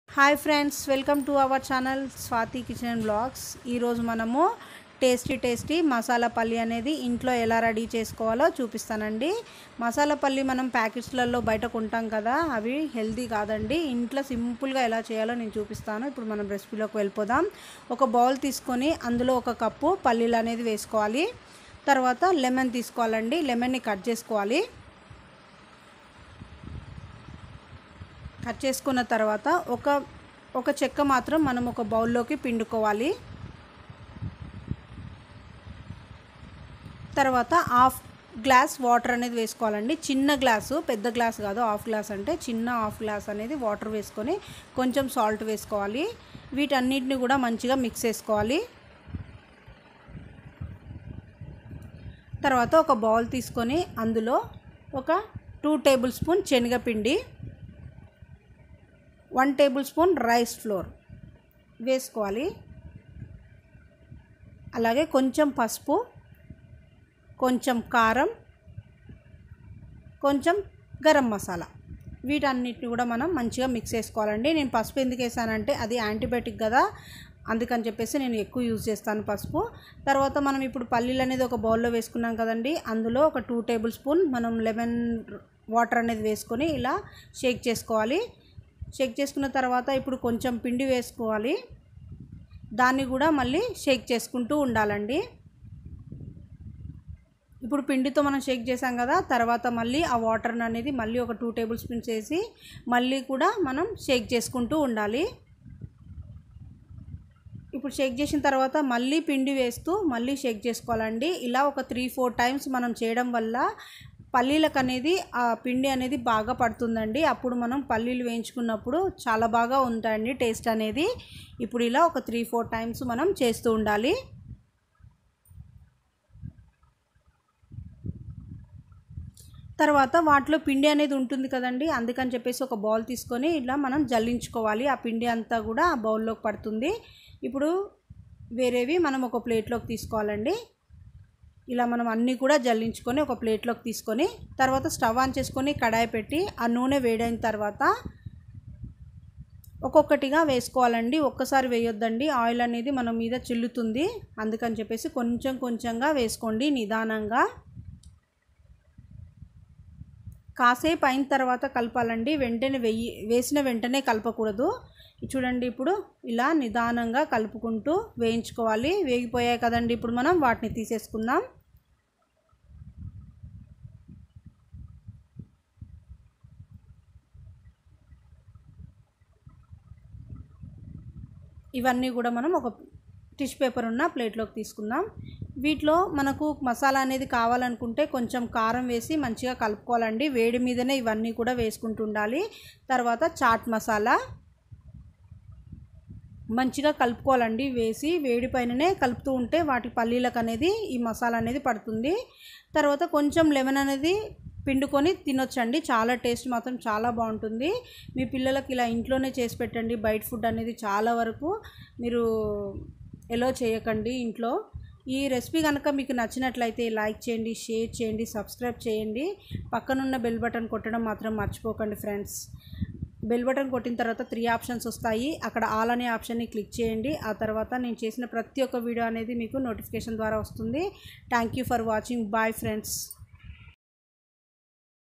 hi friends welcome to our channel Swathi kitchen and blogs ఈరోజు మనము tasty tasty masala పల్లి అనేది ఇంట్లో ఎలా రెడీ చేసుకోవాలో చూపిస్తానండి మసాలా పల్లి మనం ప్యాకెట్స్లలో బయట కొంటాం కదా అవి హెల్తీ కాదండి ఇంట్లో సింపుల్గా ఎలా చేయాలో నేను చూపిస్తాను ఇప్పుడు మనం రెసిపీలోకి వెళ్ళిపోదాం ఒక బౌల్ తీసుకొని అందులో ఒక కప్పు పల్లీలు అనేది వేసుకోవాలి తర్వాత లెమన్ తీసుకోవాలండి లెమన్ని కట్ చేసుకోవాలి కట్ చేసుకున్న తర్వాత ఒక ఒక చెక్క మాత్రం మనం ఒక బౌల్లోకి పిండుకోవాలి తర్వాత హాఫ్ గ్లాస్ వాటర్ అనేది వేసుకోవాలండి చిన్న గ్లాసు పెద్ద గ్లాస్ కాదు హాఫ్ గ్లాస్ అంటే చిన్న హాఫ్ గ్లాస్ అనేది వాటర్ వేసుకొని కొంచెం సాల్ట్ వేసుకోవాలి వీటన్నిటిని కూడా మంచిగా మిక్స్ చేసుకోవాలి తర్వాత ఒక బౌల్ తీసుకొని అందులో ఒక టూ టేబుల్ స్పూన్ శనగపిండి one tablespoon rice flour వేసుకోవాలి అలాగే కొంచెం పసుపు కొంచెం కారం కొంచెం గరం మసాలా వీటన్నిటిని కూడా మనం మంచిగా మిక్స్ చేసుకోవాలండి నేను పసుపు ఎందుకు వేసానంటే అది యాంటీబయాటిక్ కదా అందుకని చెప్పేసి నేను ఎక్కువ యూజ్ చేస్తాను పసుపు తర్వాత మనం ఇప్పుడు పల్లీలు అనేది ఒక బౌల్లో వేసుకున్నాం కదండి అందులో ఒక టూ టేబుల్ స్పూన్ మనం లెమన్ వాటర్ అనేది వేసుకొని ఇలా షేక్ చేసుకోవాలి షేక్ చేసుకున్న తర్వాత ఇప్పుడు కొంచెం పిండి వేసుకోవాలి దాన్ని కూడా మళ్ళీ షేక్ చేసుకుంటూ ఉండాలండి ఇప్పుడు పిండితో మనం షేక్ చేసాం కదా తర్వాత మళ్ళీ ఆ వాటర్ అనేది మళ్ళీ ఒక టూ టేబుల్ స్పూన్స్ వేసి మళ్ళీ కూడా మనం షేక్ చేసుకుంటూ ఉండాలి ఇప్పుడు షేక్ చేసిన తర్వాత మళ్ళీ పిండి వేస్తూ మళ్ళీ షేక్ చేసుకోవాలండి ఇలా ఒక త్రీ ఫోర్ టైమ్స్ మనం చేయడం వల్ల పల్లీలకు అనేది ఆ పిండి అనేది బాగా పడుతుందండి అప్పుడు మనం పల్లీలు వేయించుకున్నప్పుడు చాలా బాగా ఉంటాయండి టేస్ట్ అనేది ఇప్పుడు ఇలా ఒక త్రీ ఫోర్ టైమ్స్ మనం చేస్తూ ఉండాలి తర్వాత వాటిలో పిండి అనేది ఉంటుంది కదండి అందుకని చెప్పేసి ఒక బౌల్ తీసుకొని ఇలా మనం జల్లించుకోవాలి ఆ పిండి అంతా కూడా ఆ బౌల్లోకి పడుతుంది ఇప్పుడు వేరేవి మనం ఒక ప్లేట్లోకి తీసుకోవాలండి ఇలా మనం అన్నీ కూడా జల్లించుకొని ఒక ప్లేట్లోకి తీసుకొని తర్వాత స్టవ్ ఆన్ చేసుకొని కడాయి పెట్టి ఆ నూనె వేడైన తర్వాత ఒక్కొక్కటిగా వేసుకోవాలండి ఒక్కసారి వేయొద్దండి ఆయిల్ అనేది మన మీద చిల్లుతుంది అందుకని చెప్పేసి కొంచెం కొంచెంగా వేసుకోండి నిదానంగా కాసేపు అయిన తర్వాత కలపాలండి వెంటనే వెయ్యి వేసిన వెంటనే కలపకూడదు చూడండి ఇప్పుడు ఇలా నిదానంగా కలుపుకుంటూ వేయించుకోవాలి వేగిపోయాయి కదండి ఇప్పుడు మనం వాటిని తీసేసుకుందాం ఇవన్నీ కూడా మనం ఒక టిష్యూ పేపర్ ఉన్న ప్లేట్లోకి తీసుకుందాం వీటిలో మనకు మసాలా అనేది కావాలనుకుంటే కొంచెం కారం వేసి మంచిగా కలుపుకోవాలండి వేడి మీదనే ఇవన్నీ కూడా వేసుకుంటూ ఉండాలి తర్వాత చాట్ మసాలా మంచిగా కలుపుకోవాలండి వేసి వేడి పైననే కలుపుతూ ఉంటే వాటి పల్లీలకు అనేది ఈ మసాలా అనేది పడుతుంది తర్వాత కొంచెం లెమన్ అనేది పిండుకొని తినొచ్చండి చాలా టేస్ట్ మాత్రం చాలా బాగుంటుంది మీ పిల్లలకి ఇలా ఇంట్లోనే చేసి పెట్టండి బయట ఫుడ్ అనేది చాలా వరకు మీరు ఎలో చేయకండి ఇంట్లో ఈ రెసిపీ కనుక మీకు నచ్చినట్లయితే లైక్ చేయండి షేర్ చేయండి సబ్స్క్రైబ్ చేయండి పక్కనున్న బెల్ బటన్ కొట్టడం మాత్రం మర్చిపోకండి ఫ్రెండ్స్ బెల్ బటన్ కొట్టిన తర్వాత త్రీ ఆప్షన్స్ వస్తాయి అక్కడ ఆల్ అనే ఆప్షన్ని క్లిక్ చేయండి ఆ తర్వాత నేను చేసిన ప్రతి ఒక్క వీడియో అనేది మీకు నోటిఫికేషన్ ద్వారా వస్తుంది thank you for watching bye friends